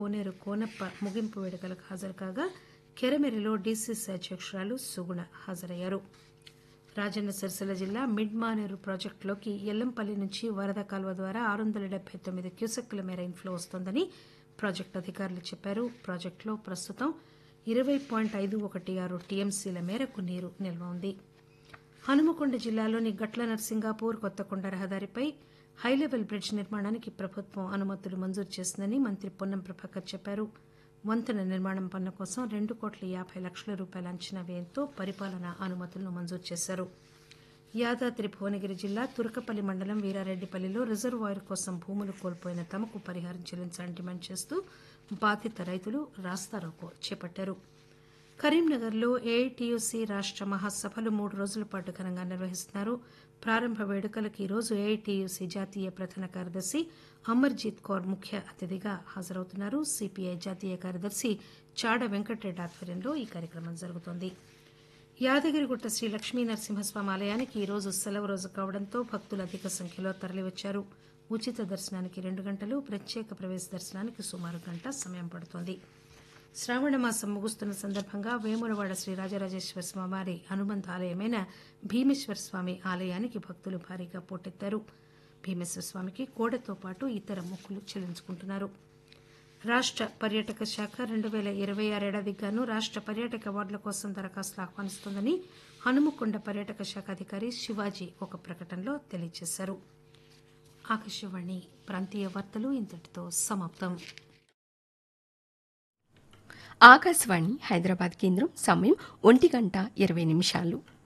కోనేరు కోనప్ప ముగింపు వేడుకలకు హాజరు కాగా కెరమెరిలో డీసీసీ అధ్యకురాలు సుగుణ హాజరయ్యారు రాజన్న సిరిసిల్ల జిల్లా మిడ్ మానేరు ప్రాజెక్టులోకి ఎల్లంపల్లి నుంచి వరద కాలువ ద్వారా ఆరు వందల డెబ్బై తొమ్మిది క్యూసెక్కుల మేర ఇన్ఫ్లో వస్తోందని ప్రాజెక్టు అధికారులు చెప్పారు ప్రాజెక్టులో ప్రస్తుతం ఇరవై పాయింట్ ఐదు ఒకటి ఆరు టీఎంసీల మేరకు నీరు నిల్వ ఉంది హనుమకొండ జిల్లాలోని గట్ల నర్సింగాపూర్ కొత్తకొండ రహదారిపై హైలెవెల్ బ్రిడ్జ్ నిర్మాణానికి ప్రభుత్వం అనుమతులు మంజూరు చేసిందని మంత్రి పొన్నం ప్రభాకర్ చెప్పారు వంతెన నిర్మాణం పనుల కోసం రెండు కోట్ల యాభై లక్షల రూపాయల అంచనా వ్యయంతో పరిపాలనా అనుమతులను మంజూరు చేశారు యాదాద్రి భువనగిరి జిల్లా తురకపల్లి మండలం వీరారెడ్డిపల్లిలో రిజర్వాయర్ కోసం భూములు కోల్పోయిన తమకు పరిహారం చెల్లించాలని డిమాండ్ చేస్తూ బాధిత రైతులు రాస్తారోకో చేపట్టారు కరీంనగర్లో ఏఐటీయూసీ రాష్ట మహాసభలు మూడు రోజుల పాటు ఘనంగా నిర్వహిస్తున్నారు ప్రారంభ వేడుకలకు ఈరోజు ఏఐటీయూసీ జాతీయ ప్రధాన కార్యదర్శి అమర్జీత్ కౌర్ ముఖ్య అతిథిగా హాజరవుతున్నారు సిపిఐ జాతీయ కార్యదర్శి చాడ వెంకటరెడ్డి ఆధ్వర్యంలో ఈ కార్యక్రమం జరుగుతోంది యాదగిరిగుట్ట శ్రీ లక్ష్మీ నరసింహస్వామి ఆలయానికి ఈరోజు సెలవు రోజు కావడంతో భక్తులు అధిక సంఖ్యలో తరలివచ్చారు ఉచిత దర్శనానికి రెండు గంటలు ప్రత్యేక ప్రవేశ దర్శనానికి సుమారు గంట సమయం పడుతోంది శ్రావణ మాసం ముగుస్తున్న సందర్భంగా వేములవాడ శ్రీ రాజరాజేశ్వర స్వామి అనుబంధ ఆలయమైన భీమేశ్వర స్వామి ఆలయానికి భక్తులు భారీగా పోటెత్తారు భీమేశ్వర స్వామికి కోడతో పాటు ఇతర మొక్కులు చెల్లించుకుంటున్నారు రాష్ట పర్యాటక శాఖ రెండు పేల ఇరవై ఆరేడాదికి గాను రాష్ట పర్యాటక అవార్డుల కోసం దరఖాస్తులు ఆహ్వానిస్తోందని హనుమకొండ పర్యాటక శాఖ అధికారి శివాజీ ఒక ప్రకటనలో తెలియజేశారు ఆకాశవాణి ప్రాంతీయ వార్తలు ఇంతటితో సమాప్తం ఆకాశవాణి హైదరాబాద్ కేంద్రం సమయం ఒంటి గంట ఇరవై నిమిషాలు